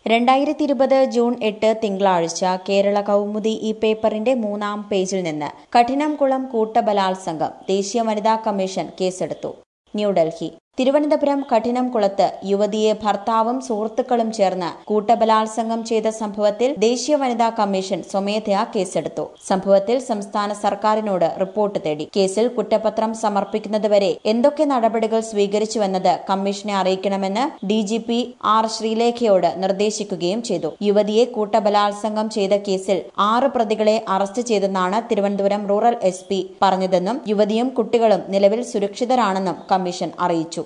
രണ്ടായിരത്തി ഇരുപത് ജൂൺ എട്ട് തിങ്കളാഴ്ച കേരള കൗമുദി ഈ പേപ്പറിന്റെ മൂന്നാം പേജിൽ നിന്ന് കഠിനംകുളം കൂട്ടബലാത്സംഗം ദേശീയ വനിതാ കമ്മീഷൻ കേസെടുത്തു ന്യൂഡൽഹി തിരുവനന്തപുരം കഠിനംകുളത്ത് യുവതിയെ ഭർത്താവും സുഹൃത്തുക്കളും ചേർന്ന് കൂട്ടബലാത്സംഗം ചെയ്ത സംഭവത്തിൽ ദേശീയ വനിതാ കമ്മീഷൻ സ്വമേധയാ കേസെടുത്തു സംഭവത്തിൽ സംസ്ഥാന സർക്കാരിനോട് റിപ്പോർട്ട് തേടി കേസിൽ കുറ്റപത്രം സമർപ്പിക്കുന്നതുവരെ എന്തൊക്കെ നടപടികൾ സ്വീകരിച്ചുവെന്നത് കമ്മീഷനെ അറിയിക്കണമെന്ന് ഡിജിപി ആർ ശ്രീലേഖയോട് നിർദ്ദേശിക്കുകയും ചെയ്തു യുവതിയെ കൂട്ടബലാത്സംഗം ചെയ്ത കേസിൽ ആറ് പ്രതികളെ അറസ്റ്റ് ചെയ്തെന്നാണ് തിരുവനന്തപുരം റൂറൽ എസ് പി പറഞ്ഞതെന്നും യുവതിയും കുട്ടികളും നിലവിൽ സുരക്ഷിതരാണെന്നും കമ്മീഷൻ അറിയിച്ചു